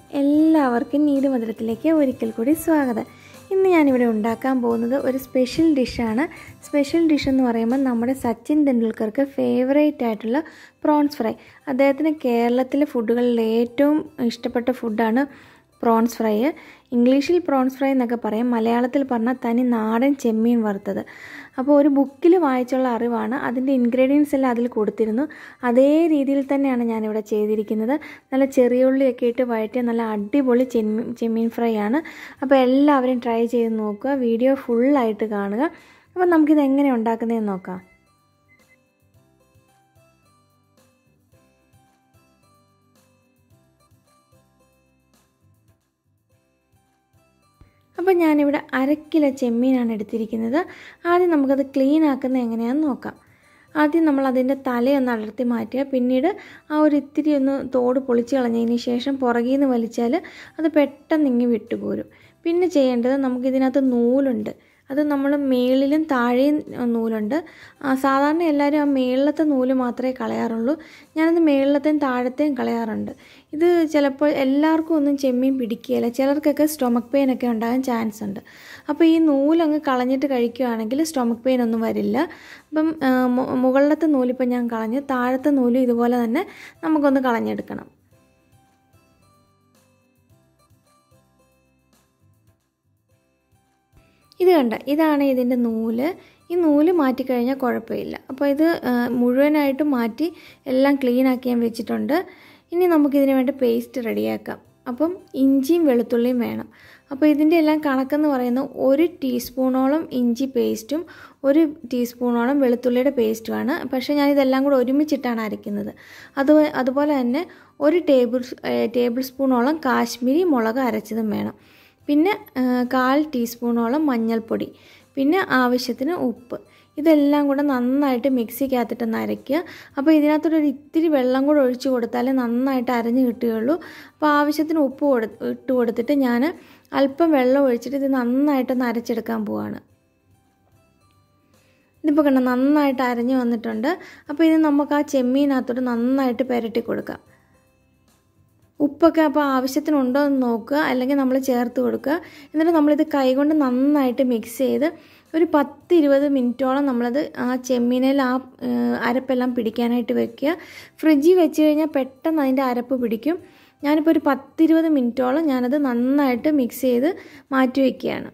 എല്ലാവർക്കും നീതിമധുരത്തിലേക്ക് ഒരിക്കൽ കൂടി സ്വാഗതം ഇന്ന് ഞാനിവിടെ ഉണ്ടാക്കാൻ പോകുന്നത് ഒരു സ്പെഷ്യൽ ഡിഷാണ് സ്പെഷ്യൽ ഡിഷ് എന്ന് പറയുമ്പോൾ നമ്മുടെ സച്ചിൻ തെണ്ടുൽക്കർക്ക് ഫേവറേറ്റ് ആയിട്ടുള്ള പ്രോൺസ് ഫ്രൈ അദ്ദേഹത്തിന് കേരളത്തിലെ ഫുഡുകളിൽ ഏറ്റവും ഇഷ്ടപ്പെട്ട ഫുഡാണ് പ്രോൺസ് ഫ്രൈ ഇംഗ്ലീഷിൽ പ്രോൺസ് ഫ്രൈ എന്നൊക്കെ പറയും മലയാളത്തിൽ പറഞ്ഞാൽ തനി നാടൻ ചെമ്മീൻ വറുത്തത് അപ്പോൾ ഒരു ബുക്കിൽ വായിച്ചുള്ള അറിവാണ് അതിൻ്റെ ഇൻഗ്രീഡിയൻസ് എല്ലാം അതിൽ കൊടുത്തിരുന്നു അതേ രീതിയിൽ തന്നെയാണ് ഞാനിവിടെ ചെയ്തിരിക്കുന്നത് നല്ല ചെറിയ ഉള്ളിയൊക്കെ ഇട്ട് വഴറ്റിയ നല്ല അടിപൊളി ചെമ്മീൻ ചെമ്മീൻ ഫ്രൈ ആണ് അപ്പോൾ എല്ലാവരും ട്രൈ ചെയ്ത് നോക്കുക വീഡിയോ ഫുള്ളായിട്ട് കാണുക അപ്പോൾ നമുക്കിത് എങ്ങനെ ഉണ്ടാക്കുന്നതെന്ന് നോക്കാം അപ്പോൾ ഞാനിവിടെ അര കിലോ ചെമ്മീനാണ് എടുത്തിരിക്കുന്നത് ആദ്യം നമുക്കത് ക്ലീൻ ആക്കുന്നത് എങ്ങനെയാണെന്ന് നോക്കാം ആദ്യം നമ്മൾ അതിൻ്റെ തലയൊന്ന് അടർത്തി മാറ്റുക പിന്നീട് ആ ഒരു ഇത്തിരി ഒന്ന് തോട് പൊളിച്ച് കളഞ്ഞതിന് ശേഷം പുറകിൽ നിന്ന് വലിച്ചാൽ അത് പെട്ടെന്ന് ഇങ്ങി വിട്ടുപോരും പിന്നെ ചെയ്യേണ്ടത് നമുക്കിതിനകത്ത് നൂലുണ്ട് അത് നമ്മൾ മേളിലും താഴെയും നൂലുണ്ട് സാധാരണ എല്ലാവരും ആ മേളിലത്തെ നൂല് മാത്രമേ കളയാറുള്ളൂ ഞാനത് മേളിലത്തെയും താഴത്തെയും കളയാറുണ്ട് ഇത് ചിലപ്പോൾ എല്ലാവർക്കും ഒന്നും ചെമ്മീൻ പിടിക്കുകയില്ല ചിലർക്കൊക്കെ സ്റ്റൊമക്ക് പെയിൻ ഒക്കെ ഉണ്ടാകാൻ ചാൻസ് ഉണ്ട് അപ്പോൾ ഈ നൂലങ്ങ് കളഞ്ഞിട്ട് കഴിക്കുകയാണെങ്കിൽ സ്റ്റൊമക്ക് പെയിൻ ഒന്നും വരില്ല അപ്പം മുകളിലത്തെ നൂലിപ്പോൾ ഞാൻ കളഞ്ഞു താഴത്തെ നൂലും ഇതുപോലെ തന്നെ നമുക്കൊന്ന് കളഞ്ഞെടുക്കണം ഇത് കണ്ട ഇതാണ് ഇതിൻ്റെ നൂല് ഈ നൂല് മാറ്റിക്കഴിഞ്ഞാൽ കുഴപ്പമില്ല അപ്പോൾ ഇത് മുഴുവനായിട്ട് മാറ്റി എല്ലാം ക്ലീൻ ആക്കി ഞാൻ വെച്ചിട്ടുണ്ട് ഇനി നമുക്കിതിന് വേണ്ടി പേസ്റ്റ് റെഡിയാക്കാം അപ്പം ഇഞ്ചിയും വെളുത്തുള്ളിയും വേണം അപ്പോൾ ഇതിൻ്റെ എല്ലാം കണക്കെന്ന് പറയുന്നത് ഒരു ടീസ്പൂണോളം ഇഞ്ചി പേസ്റ്റും ഒരു ടീസ്പൂണോളം വെളുത്തുള്ളിയുടെ പേസ്റ്റുമാണ് പക്ഷേ ഞാൻ ഇതെല്ലാം കൂടെ ഒരുമിച്ചിട്ടാണ് അരയ്ക്കുന്നത് അത് അതുപോലെ തന്നെ ഒരു ടേബിൾ ടേബിൾ സ്പൂണോളം കാശ്മീരി മുളക് അരച്ചതും വേണം പിന്നെ കാൽ ടീസ്പൂണോളം മഞ്ഞൾപ്പൊടി പിന്നെ ആവശ്യത്തിന് ഉപ്പ് ഇതെല്ലാം കൂടെ നന്നായിട്ട് മിക്സിക്കകത്തിട്ട് അരയ്ക്കുക അപ്പോൾ ഇതിനകത്തൊരു ഇത്തിരി വെള്ളം കൂടെ ഒഴിച്ച് കൊടുത്താലേ നന്നായിട്ട് അരഞ്ഞ് കിട്ടുകയുള്ളൂ അപ്പോൾ ആവശ്യത്തിന് ഉപ്പ് കൊടു ഇട്ട് കൊടുത്തിട്ട് ഞാൻ അല്പം വെള്ളം ഒഴിച്ചിട്ട് ഇത് നന്നായിട്ടൊന്ന് അരച്ചെടുക്കാൻ പോവാണ് ഇതിപ്പോൾ കണ്ട നന്നായിട്ട് അരഞ്ഞ് വന്നിട്ടുണ്ട് അപ്പോൾ ഇത് നമുക്ക് ആ ചെമ്മീനകത്തോട്ട് നന്നായിട്ട് പുരട്ടി കൊടുക്കാം ഉപ്പൊക്കെ അപ്പോൾ ആവശ്യത്തിനുണ്ടോ എന്ന് നോക്കുക അല്ലെങ്കിൽ നമ്മൾ ചേർത്ത് കൊടുക്കുക എന്നിട്ട് നമ്മളിത് കൈകൊണ്ട് നന്നായിട്ട് മിക്സ് ചെയ്ത് ഒരു പത്ത് ഇരുപത് മിനിറ്റോളം നമ്മളത് ആ ചെമ്മീനിൽ ആ അരപ്പെല്ലാം പിടിക്കാനായിട്ട് വെക്കുക ഫ്രിഡ്ജിൽ വെച്ച് കഴിഞ്ഞാൽ പെട്ടെന്ന് അതിൻ്റെ അരപ്പ് പിടിക്കും ഞാനിപ്പോൾ ഒരു പത്തിരുപത് മിനിറ്റോളം ഞാനത് നന്നായിട്ട് മിക്സ് ചെയ്ത് മാറ്റി വയ്ക്കുകയാണ്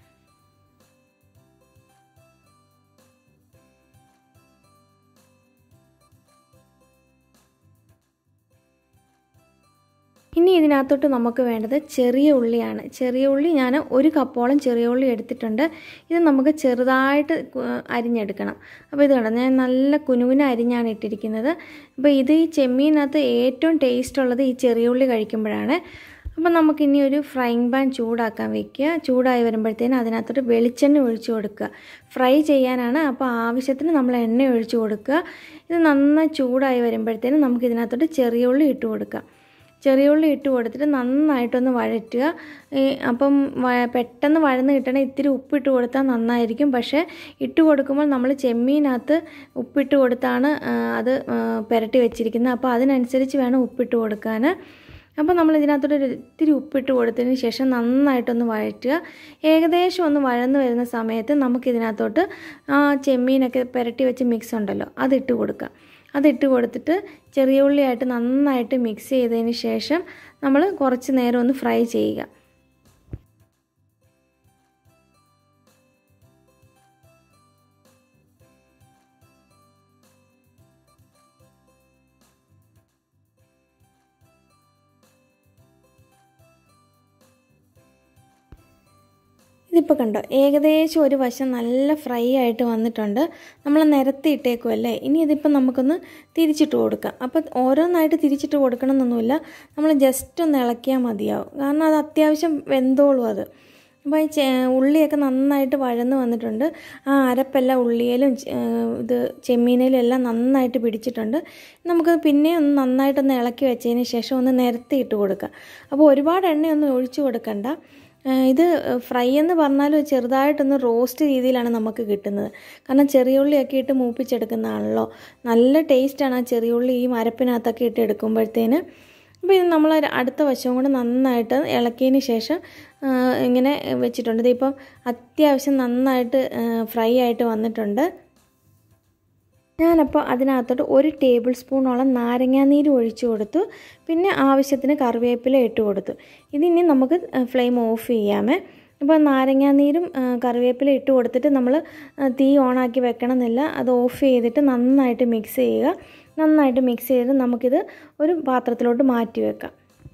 ഇനി ഇതിനകത്തോട്ട് നമുക്ക് വേണ്ടത് ചെറിയ ഉള്ളിയാണ് ചെറിയ ഉള്ളി ഞാൻ ഒരു കപ്പോളം ചെറിയ ഉള്ളി എടുത്തിട്ടുണ്ട് ഇത് നമുക്ക് ചെറുതായിട്ട് അരിഞ്ഞെടുക്കണം അപ്പോൾ ഇത് കണ്ടോ ഞാൻ നല്ല കുനുകുന അരിഞ്ഞാണ് ഇട്ടിരിക്കുന്നത് അപ്പോൾ ഇത് ഈ ചെമ്മീനകത്ത് ഏറ്റവും ടേസ്റ്റ് ഉള്ളത് ഈ ചെറിയ ഉള്ളി കഴിക്കുമ്പോഴാണ് അപ്പോൾ നമുക്കിനി ഒരു ഫ്രൈങ് പാൻ ചൂടാക്കാൻ വെക്കുക ചൂടായി വരുമ്പോഴത്തേനും അതിനകത്തോട്ട് വെളിച്ചെണ്ണ ഒഴിച്ചു കൊടുക്കുക ഫ്രൈ ചെയ്യാനാണ് അപ്പോൾ ആവശ്യത്തിന് നമ്മൾ എണ്ണ ഒഴിച്ചു കൊടുക്കുക ഇത് നന്നായി ചൂടായി വരുമ്പോഴത്തേനും നമുക്ക് ഇതിനകത്തോട്ട് ചെറിയ ഉള്ളി ഇട്ട് കൊടുക്കാം ചെറിയ ഉള്ളി ഇട്ട് കൊടുത്തിട്ട് നന്നായിട്ടൊന്ന് വഴറ്റുക അപ്പം പെട്ടെന്ന് വഴന്ന് കിട്ടണേ ഇത്തിരി ഉപ്പിട്ട് കൊടുത്താൽ നന്നായിരിക്കും പക്ഷേ ഇട്ട് കൊടുക്കുമ്പോൾ നമ്മൾ ചെമ്മീനകത്ത് ഉപ്പിട്ട് കൊടുത്താണ് അത് പുരട്ടി വെച്ചിരിക്കുന്നത് അപ്പോൾ അതിനനുസരിച്ച് വേണം ഉപ്പിട്ട് കൊടുക്കാൻ അപ്പോൾ നമ്മൾ ഇതിനകത്തോട്ട് ഒരു ഇത്തിരി ഉപ്പിട്ട് കൊടുത്തതിന് ശേഷം നന്നായിട്ടൊന്ന് വഴറ്റുക ഏകദേശം ഒന്ന് വഴന്ന് വരുന്ന സമയത്ത് നമുക്കിതിനകത്തോട്ട് ആ ചെമ്മീനൊക്കെ പുരട്ടി വെച്ച് മിക്സ് ഉണ്ടല്ലോ അതിട്ട് കൊടുക്കുക അതിട്ട് കൊടുത്തിട്ട് ചെറിയ ഉള്ളിയായിട്ട് നന്നായിട്ട് മിക്സ് ചെയ്തതിന് ശേഷം നമ്മൾ കുറച്ച് നേരം ഒന്ന് ഫ്രൈ ചെയ്യുക ഇതിപ്പോൾ കണ്ടോ ഏകദേശം ഒരു വശം നല്ല ഫ്രൈ ആയിട്ട് വന്നിട്ടുണ്ട് നമ്മൾ നിരത്തി ഇട്ടേക്കുമല്ലേ ഇനി ഇതിപ്പോൾ നമുക്കൊന്ന് തിരിച്ചിട്ട് കൊടുക്കാം അപ്പോൾ ഓരോന്നായിട്ട് തിരിച്ചിട്ട് കൊടുക്കണമെന്നൊന്നുമില്ല നമ്മൾ ജസ്റ്റ് ഒന്ന് ഇളക്കിയാൽ മതിയാവും കാരണം അത് അത്യാവശ്യം വെന്തോളും അത് അപ്പോൾ ഈ ഉള്ളിയൊക്കെ നന്നായിട്ട് വഴന്ന് വന്നിട്ടുണ്ട് ആ അരപ്പെല്ലാം ഉള്ളിയിലും ഇത് ചെമ്മീനിലും എല്ലാം നന്നായിട്ട് പിടിച്ചിട്ടുണ്ട് നമുക്കത് പിന്നെ ഒന്ന് നന്നായിട്ടൊന്ന് ഇളക്കി വെച്ചതിന് ശേഷം ഒന്ന് നിരത്തി ഇട്ട് കൊടുക്കുക അപ്പോൾ ഒരുപാട് എണ്ണയൊന്നും ഒഴിച്ചു കൊടുക്കണ്ട ഇത് ഫ്രൈ എന്ന് പറഞ്ഞാൽ ചെറുതായിട്ടൊന്ന് റോസ്റ്റ് രീതിയിലാണ് നമുക്ക് കിട്ടുന്നത് കാരണം ചെറിയ ഉള്ളിയൊക്കെ ഇട്ട് മൂപ്പിച്ചെടുക്കുന്നതാണല്ലോ നല്ല ടേസ്റ്റാണ് ആ ചെറിയ ഉള്ളി ഈ മരപ്പിനകത്തൊക്കെ ഇട്ട് എടുക്കുമ്പോഴത്തേന് അപ്പോൾ ഇത് നമ്മൾ അടുത്ത വശവും കൂടെ നന്നായിട്ട് ഇളക്കിയതിന് ശേഷം ഇങ്ങനെ വെച്ചിട്ടുണ്ട് ഇതിപ്പം അത്യാവശ്യം നന്നായിട്ട് ഫ്രൈ ആയിട്ട് വന്നിട്ടുണ്ട് ഞാനപ്പോൾ അതിനകത്തോട്ട് ഒരു ടേബിൾ സ്പൂണോളം നാരങ്ങാനീര് ഒഴിച്ചു കൊടുത്തു പിന്നെ ആവശ്യത്തിന് കറിവേപ്പില ഇട്ട് കൊടുത്തു ഇതിനി നമുക്ക് ഫ്ലെയിം ഓഫ് ചെയ്യാമേ ഇപ്പോൾ നാരങ്ങാനീരും കറിവേപ്പില ഇട്ട് കൊടുത്തിട്ട് നമ്മൾ തീ ഓണാക്കി വെക്കണമെന്നില്ല അത് ഓഫ് ചെയ്തിട്ട് നന്നായിട്ട് മിക്സ് ചെയ്യുക നന്നായിട്ട് മിക്സ് ചെയ്ത് നമുക്കിത് ഒരു പാത്രത്തിലോട്ട് മാറ്റി വെക്കാം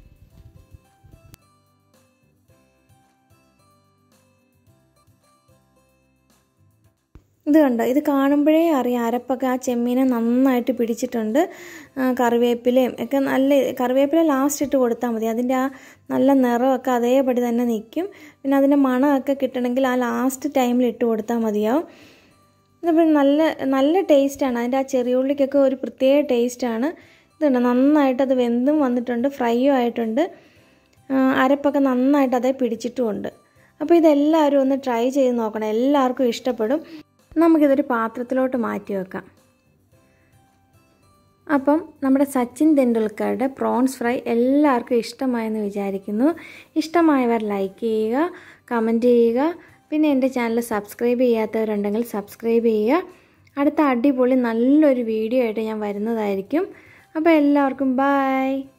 ഇത് കണ്ടോ ഇത് കാണുമ്പോഴേ അറിയാം അരപ്പൊക്കെ ആ ചെമ്മീനെ നന്നായിട്ട് പിടിച്ചിട്ടുണ്ട് കറിവേപ്പിലയും ഒക്കെ നല്ല കറിവേപ്പില ലാസ്റ്റ് ഇട്ട് കൊടുത്താൽ മതി അതിൻ്റെ ആ നല്ല നിറമൊക്കെ അതേപടി തന്നെ നിൽക്കും പിന്നെ അതിൻ്റെ മണമൊക്കെ കിട്ടണമെങ്കിൽ ആ ലാസ്റ്റ് ടൈമിൽ ഇട്ട് കൊടുത്താൽ മതിയാവും ഇതിപ്പോൾ നല്ല നല്ല ടേസ്റ്റാണ് അതിൻ്റെ ആ ചെറിയുള്ളിക്കൊക്കെ ഒരു പ്രത്യേക ടേസ്റ്റാണ് ഇതുണ്ട് നന്നായിട്ട് അത് വെന്തും വന്നിട്ടുണ്ട് ഫ്രൈയും ആയിട്ടുണ്ട് അരപ്പൊക്കെ നന്നായിട്ട് അതേ പിടിച്ചിട്ടുമുണ്ട് അപ്പോൾ ഇതെല്ലാവരും ഒന്ന് ട്രൈ ചെയ്ത് നോക്കണം എല്ലാവർക്കും ഇഷ്ടപ്പെടും നമുക്കിതൊരു പാത്രത്തിലോട്ട് മാറ്റി വെക്കാം അപ്പം നമ്മുടെ സച്ചിൻ തെണ്ടുൽക്കറുടെ പ്രോൺസ് ഫ്രൈ എല്ലാവർക്കും ഇഷ്ടമായെന്ന് വിചാരിക്കുന്നു ഇഷ്ടമായവർ ലൈക്ക് ചെയ്യുക കമൻറ്റ് ചെയ്യുക പിന്നെ എൻ്റെ ചാനൽ സബ്സ്ക്രൈബ് ചെയ്യാത്തവരുണ്ടെങ്കിൽ സബ്സ്ക്രൈബ് ചെയ്യുക അടുത്ത അടിപൊളി നല്ലൊരു വീഡിയോ ആയിട്ട് ഞാൻ വരുന്നതായിരിക്കും അപ്പോൾ എല്ലാവർക്കും ബായ്